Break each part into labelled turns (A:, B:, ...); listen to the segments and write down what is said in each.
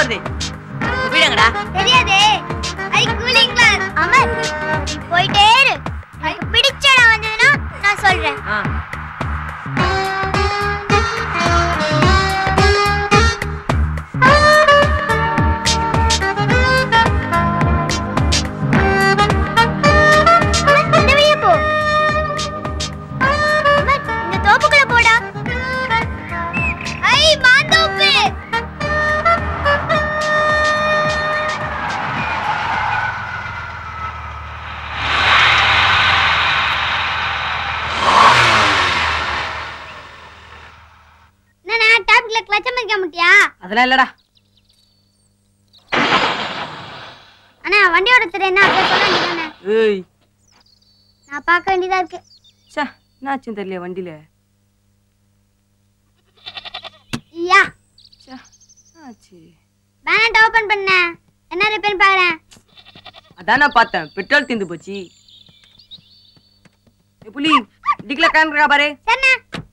A: போறது விடுங்கடா
B: தெரியாதே ஐ கூலிங் கிளாஸ் அமர் நீ போயிட்டே இரு எனக்கு பிடிச்ச இடம் வந்ததுன்னா நான் சொல்றேன்
A: ஆ
B: இந்த வழியா போ அமர் இந்த தோப்புக்குள்ள போடா ஐ மாந்தோப்பு என்னண்ணா டாப்ல கிளச்ச வைக்க முட்டியா
A: அதெல்லாம் இல்லடா
B: அண்ணா வண்டியோட திரு என்ன அப்படியே சொல்ல வேண்டியதானே
A: ஏய்
B: நான் பார்க்க வேண்டியதா இருக்கு
A: சே என்னாச்சுன்னு தெரியல வண்டியில
B: யா
A: ச்சே, என்னாச்சு
B: பேனட் ஓபன் பண்ண என்ன ரிப்பேர் பாக்குறேன்
A: அதான் நான் பார்த்தேன் பெட்ரோல் தீர்ந்து போச்சு ஏய் புலி டிக்கில கிளம்பிடுறா பாரு
B: சரிண்ணா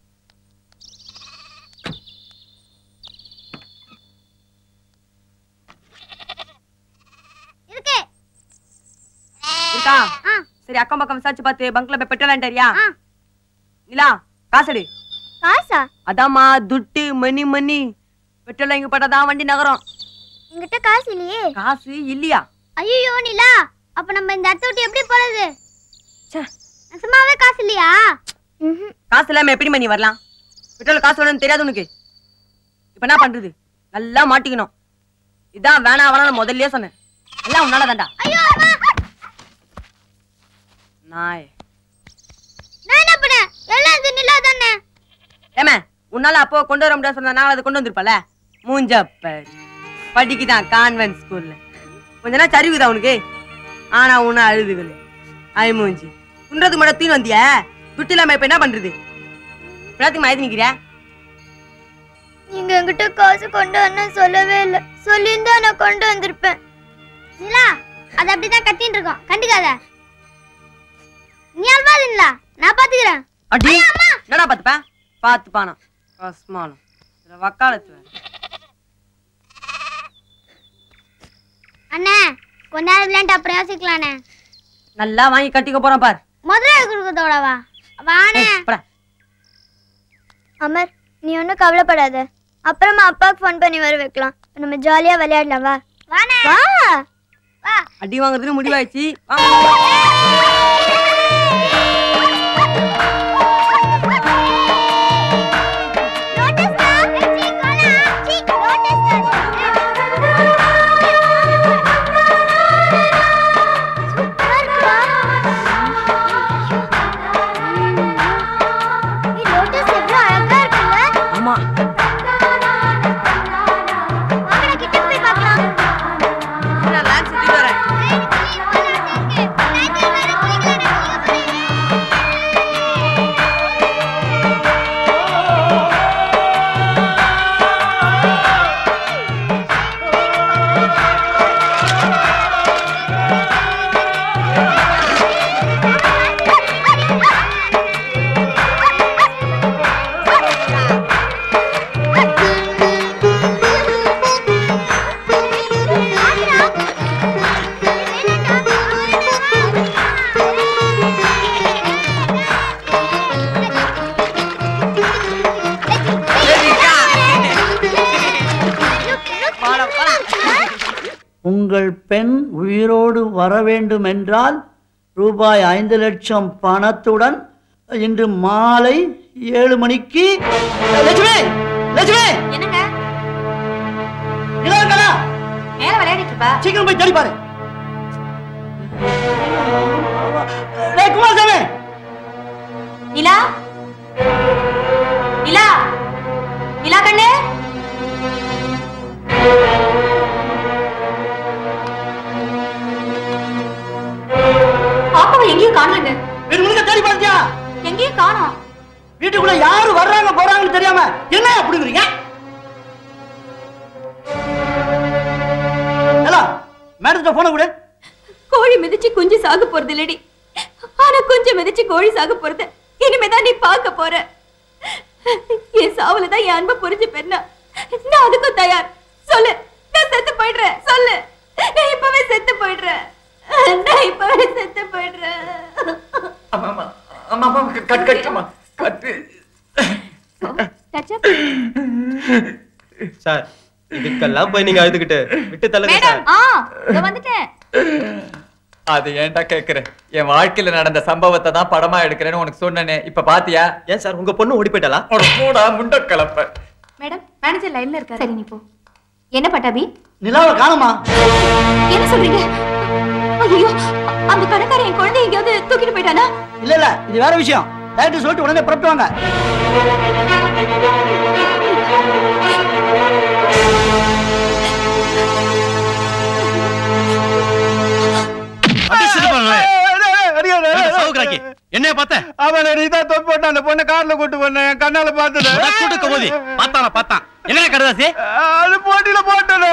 B: இருக்கு
A: இருக்கா
B: ஆ
A: சரி அக்கம் பக்கம் விசாரிச்சு பார்த்து பங்க்ல போய் பெட்ரோல் ஆண்டறியா
B: ஆ
A: நிலா காசடு
B: காசா
A: அதாம்மா துட்டு மணி மணி பெட்ரோல் இங்க போட்டாதான் வண்டி நகரும்
B: என்கிட்ட காசு இல்லையே
A: காசு இல்லையா
B: ஐயோ நிலா அப்ப நம்ம இந்த இடத்த விட்டு எப்படி போறது
A: ச்சே,
B: நிஜமாவே காசு இல்லையா ம்ஹும்.
A: காசு இல்லாம எப்படி மணி வரலாம் பெட்ரோல் காசு வேணும்னு தெரியாது உனக்கு இப்ப என்ன பண்றது நல்லா மாட்டிக்கணும் இதான் வேணா வேணாம் முதல்லயே சொன்னேன் எல்லாம் உன்னால தான்டா
B: ஐயோ அம்மா
A: நாய்
B: நான் என்ன பண்ணேன் எல்லாம் இது நிலா தானே
A: ஏமே உன்னால அப்போ கொண்டு வர முடியாது சொன்னா நான் அதை கொண்டு வந்திருப்பல மூஞ்சப்பர் படிக்குதான் கான்வென்ட் ஸ்கூல்ல கொஞ்ச நேரம் சரிவுதா உனக்கு ஆனா உன்ன அழுதுகளு ஐ மூஞ்சி துன்றதுக்கு மட்டும் தீன் வந்திய துட்டு இல்லாம இப்ப என்ன பண்றது என்னத்துக்கு மயத்து நிக்கிற
B: நீங்க என்கிட்ட காசு கொண்டு வரணும் சொல்லவே இல்ல சொல்லியிருந்தா நான் கொண்டு வந்திருப்பேன் நிலா அது அப்படிதான் கத்தின்னு இருக்கோம் கண்டுக்காத நீ அல்வாது நிலா நான் பாத்துக்கிறேன்
A: அடி என்னடா பாத்துப்ப பாத்துப்பானா கஸ்மானம் இதுல வக்காலத்து வேற.
B: அண்ணே கொஞ்ச நேரம் விளையாண்டு அப்புறம் யோசிக்கலாண்ணே
A: நல்லா வாங்கி கட்டிக்க போறான் பார்
B: முதல்ல கொடுக்கறதோடவா வாண்ணே
A: ஏய், போடா.
B: அமர் நீ ஒன்றும் கவலைப்படாத அப்புறமா அப்பாவுக்கு ஃபோன் பண்ணி வர வைக்கலாம் நம்ம ஜாலியா விளையாடலாம் வா வாண்ணே வா வா
A: அடி வாங்குறதுன்னு முடிவாயிடுச்சு வாங்க ஆமா நான் லான்ச் சுத்திட்டு வரேன் போடா, போடா.
C: உங்கள் பெண் உயிரோடு வர வேண்டுமென்றால் ரூபாய் ஐந்து லட்சம் பணத்துடன் இன்று மாலை ஏழு மணிக்கு லட்சுமி லட்சுமி
D: என்னங்க
C: இதோ இருக்கடா.
D: மேல விளையாடிட்டு இருப்பா
C: சீக்கிரம் போய் தேடி பாரு டேய் குமாரசாமி
D: நிலா நிலா நிலா கண்ணு பாப்பாவை எங்கேயும் காணலங்க
C: வீடு முழுக்க தேடி பார்த்தியா
D: எங்கேயும் காணோம்
C: வீட்டுக்குள்ள யாரு வர்றாங்க போறாங்கன்னு தெரியாம என்ன அப்படிங்கிறீங்க மேடத்துல போன கூட
D: கோழி மிதிச்சு குஞ்சு சாக போறது இல்லடி ஆனா குஞ்சு மிதிச்சு கோழி சாக போறது இனிமேதான் நீ பார்க்க போற என் சாவுல தான் என் அன்பை புரிஞ்சு பெண்ணா நான் அதுக்கும் தயார் சொல்லு நான் செத்து போயிடுறேன் சொல்லு நான் இப்பவே செத்து போயிடுறேன் நான் இப்பவே செத்து போயிடுறேன்
E: ஆமா ஆமா ஆமா ஆமா கட் கட்டுமா கட்டு
D: டச் அப்
F: சார் இதுக்கெல்லாம் போய் நீங்க அழுதுகிட்டு விட்டு தள்ளுங்க சார்
D: மேடம் ஆ இதோ வந்துட்டேன்
E: அது ஏன்டா கேக்குற என் வாழ்க்கையில நடந்த சம்பவத்தை தான் படமா எடுக்கிறேன்னு உனக்கு சொன்னனே இப்ப பாத்தியா
F: ஏன் சார் உங்க பொண்ணு ஓடி போயிட்டாளா
E: ஒரு கூடா முண்ட கலப்ப
D: மேடம் மேனேஜர் லைன்ல இருக்காரு சரி நீ போ என்ன பட்டாபி
C: நிலாவை காணுமா
D: என்ன சொல்றீங்க ஐயோ அந்த கடைக்காரன் என் குழந்தை எங்கேயாவது தூக்கிட்டு போயிட்டானா
C: இல்ல இல்ல இது வேற விஷயம் டைரக்டர் சொல்லிட்டு உடனே புறப்பட்டு வாங்க
G: என்னைய பார்த்த
C: அவன் நீதான் தொப்பு போட்டு அந்த பொண்ணை கார்ல கூட்டு போன என் கண்ணால பார்த்தது
G: கூட்டு கபோதி பார்த்தானா பார்த்தான் என்ன கருதாசி
C: அது போட்டியில போட்டது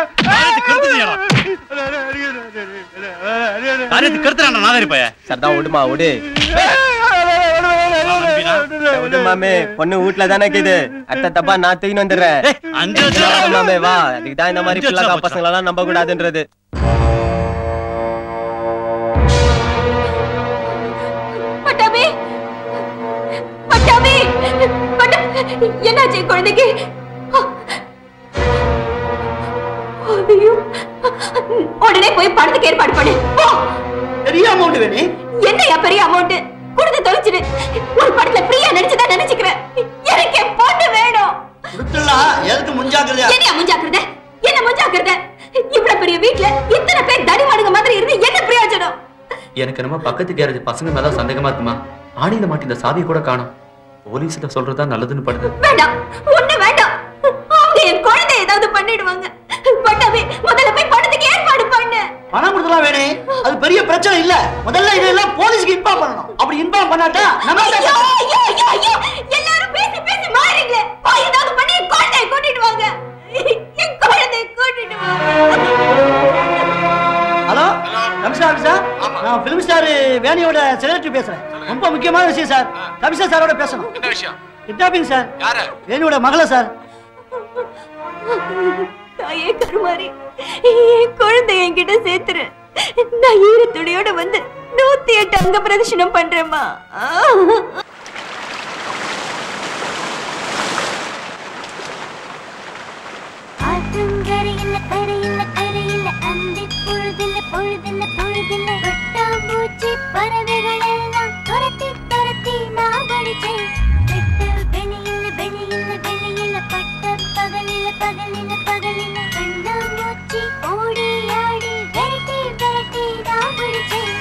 G: காரியத்துக்கு கருத்துறான் நாதாரி பைய
F: சார் தான் விடுமா விடு விடு மாமே பொண்ணு வீட்ல தானே இருக்குது அத்த தப்பா நான் தூக்கின்னு வந்துடுறேன்
G: அஞ்சு
F: வா
G: லட்சம்
F: மாமே வா அதுக்கு தான் இந்த மாதிரி
G: அஞ்சு
F: பிள்ளைக்கா
G: லட்சம்
F: பசங்கள எல்லாம் நம்ப கூடாதுன்றது
D: பட்டாபி பட்டாபி பட்டா என்னாச்சு குழந்தைக்கு ஐயோ உடனே போய் பணத்துக்கு ஏற்பாடு பண்ணு போ
C: பெரிய அமௌண்ட் வேணே
D: என்னையா பெரிய அமௌண்ட் கொடுத்து தொலைச்சிடு ஒரு படத்துல ஃப்ரீயா நடிச்சுதான் நினைச்சுக்கிறேன் எனக்கு என் பொண்ணு வேணும்
C: கொடுத்துடலாம் எதுக்கு முன்ஜாக்கிரதையா
D: என்னையா முஞ்சாக்குறத என்ன முஞ்சாக்குறத இவ்வளவு பெரிய வீட்ல இத்தனை பேர் தடிமாடுங்க மாதிரி இருந்து என்ன பிரயோஜனம்
H: எனக்கு என்னமோ பக்கத்து கேரேஜ் பசங்க மேல சந்தேகமா இருக்குமா ஆணியில மாட்டி இந்த சாவி கூட காணும் போலீஸ்ல சொல்றதா நல்லதுன்னு படுது
D: வேண்டாம் ஒண்ணு வேண்டாம் அவங்க என் குழந்தை ஏதாவது பண்ணிடுவாங்க பட்டாபி முதல்ல போய் படத்துக்கு ஏற்பாடு பண்ணு
C: பணம் கொடுத்தலாம் வேணே அது பெரிய பிரச்சனை இல்ல முதல்ல இதெல்லாம் போலீஸ்க்கு இன்ஃபார்ம் பண்ணணும் அப்படி இன்ஃபார்ம் பண்ணாட்டா நம்ம
D: ஐயோ ஐயோ ஐயோ ஐயோ எல்லாரும் பேசி பேசி மாறீங்களே போய் ஏதாவது பண்ணி என் குழந்தைய கூட்டிட்டு வாங்க என் குழந்தைய கூட்டிட்டு வாங்க
C: ஹலோ கமிஷனர் ஆஃபீஸா நான் பிலிம் ஸ்டார் வேணியோட செக்ரட்டரி பேசுறேன் ரொம்ப முக்கியமான விஷயம் சார் கமிஷனர் சாரோட பேசணும்
E: என்ன விஷயம்
C: கிட்னாப்பிங் சார்
E: யாரு
C: வேணியோட மகள சார்
D: தாயே கருமாரி என் குழந்தை என்கிட்ட சேர்த்துரு நான் ஈரத்துணியோட வந்து நூத்தி எட்டு அங்க பிரதர்ஷனம் பண்றேம்மா
B: ஆற்றங்கரையில கரையில கரையில அந்தி பொழுதில்ல பொழுதில்ல பொழுதில்ல வட்டாம்பூச்சி பறவைகள் எல்லாம் துரத்தி துரத்தி நான் படிச்சேன் வெட்ட வெளியில வெளியில வெளியில பட்ட பகலில பகலில பகலில கண்ணாமூச்சி ஓடி ஆடி விரட்டி விரட்டி நான் பிடிச்சேன்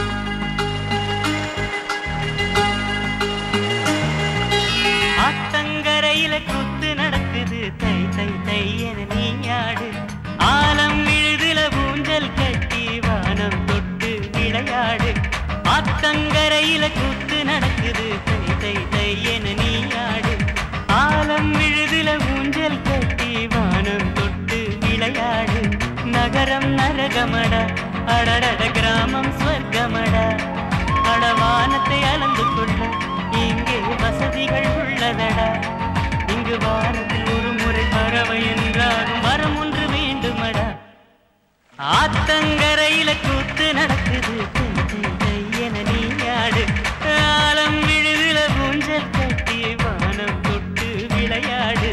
I: ஆத்தங்கரையில குத்து நடக்குது தை தை தை என நீயாடு ஆலம் விழுதுல ஊஞ்சல் கட்டி வானம் தொட்டு விளையாடு ஆத்தங்கரையில குத்து நடக்குது தை தை தை என நீயாடு ஆலம் விழுதுல ஊஞ்சல் கட்டி வானம் தொட்டு விளையாடு நகரம் நரகமடா அடடட கிராமம் ஸ்வர்க்கமடா அடவானத்தை அளந்து கொள்ள இங்கே வசதிகள் உள்ளதடா இங்கு வாரத்தில் ஒரு முறை பறவை என்றாலும் மரம் ஒன்று வேண்டுமடா ஆத்தங்கரையில கூத்து நடக்குது தை, தை, தை என நீயாடு ஆலம் விழுதுல ஊஞ்சல் கட்டி வானம் தொட்டு விளையாடு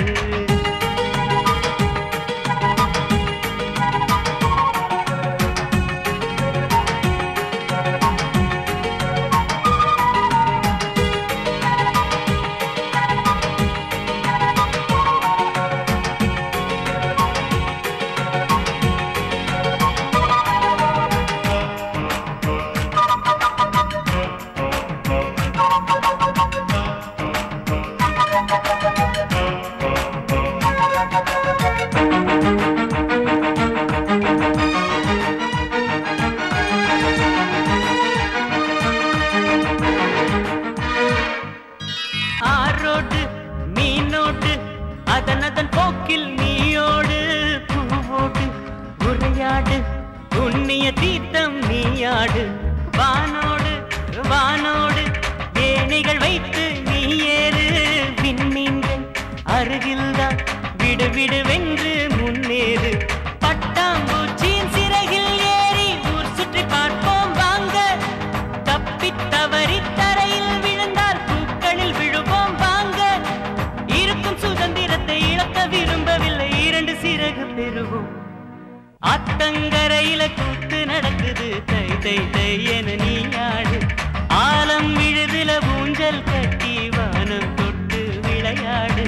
I: ஆரோடு மீனோடு அதன் அதன் போக்கில் நீயோடு பூவோடு உரையாடு உன்னிய தீர்த்தம் நீயாடு வானோடு வானோடு ஏணிகள் வைத்து நீ ஏறு விண்மீன்கள் அருகில்தான் விடு விடு வென்று முன்னேறு பட்டாம் ஆடுவோம் ஆத்தங்கரையில கூத்து நடக்குது தை தை தை என நீ ஆடு ஆலம் விழுதுல ஊஞ்சல் கட்டி வானம் தொட்டு விளையாடு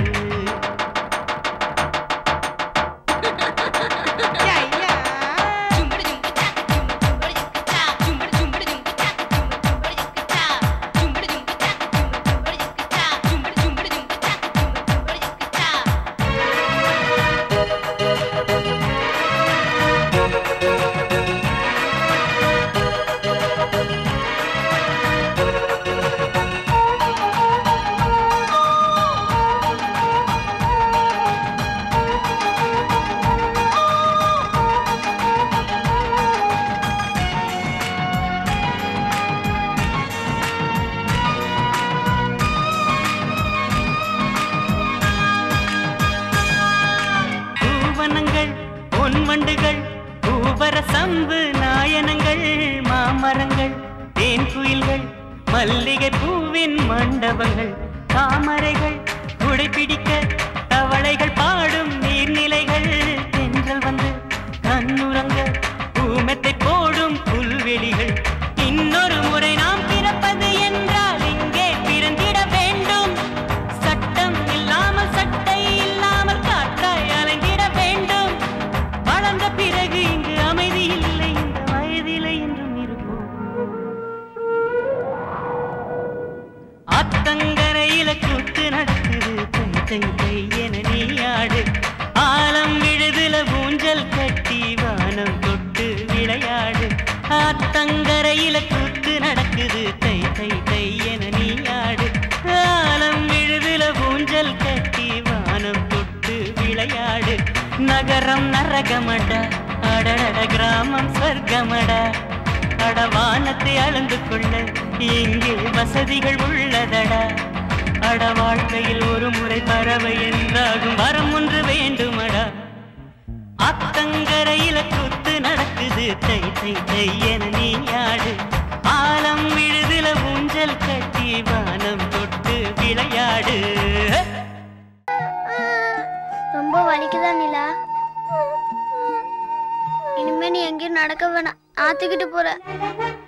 I: பூவனங்கள் பொன்வண்டுகள் பூவர சம்பு நாயனங்கள் மாமரங்கள் தேன் குயில்கள் மல்லிகை பூவின் மண்டபங்கள் தாமரைகள் குடைப்பிடிக்க தவளைகள் பாடும் நீர்நிலைகள் தென்றல் வந்து கண்ணுறங்க பூமெத்தை போடும் புல்வெளிகள் இன்னொரு முறை நாம் பிறப்பது என்றால் இங்கே பிறந்திட வேண்டும் சட்டம் இல்லாமல் சட்டை இல்லாமல் காற்றாய் அலங்கிட வேண்டும் வளர்ந்த பிறகு இங்கு அமைதி இல்லை இந்த வயதிலே என்றும் இருப்போம் ஆத்தங்கரையில கூத்து நடக்குது தை தை தை என நீ ஆடு ஆலம் விழுதுல ஊஞ்சல் கட்டி வானம் தொட்டு விளையாடு ஆத்தங்கரையில கூத்து நடக்குது தை தை தை என நீ ஆடு ஆலம் விழுதுல ஊஞ்சல் கட்டி வானம் தொட்டு விளையாடு நகரம் நரகமடா அடடட கிராமம் சொர்க்கமடா அடவானத்தை அளந்து கொள்ள இங்கே வசதிகள் உள்ளதடா அட வாழ்க்கையில் ஒரு முறை பறவை என்றாகும் வரம் ஒன்று வேண்டுமடா அத்தங்கரையில கூத்து நடக்குது தை தை தை என நீ ஆடு ஆலம் விழுதுல ஊஞ்சல் கட்டி வானம் தொட்டு விளையாடு
B: ரொம்ப வலிக்குதா நிலா இனிமே நீ எங்கேயும் நடக்க வேணாம் ஆத்துக்கிட்டு போற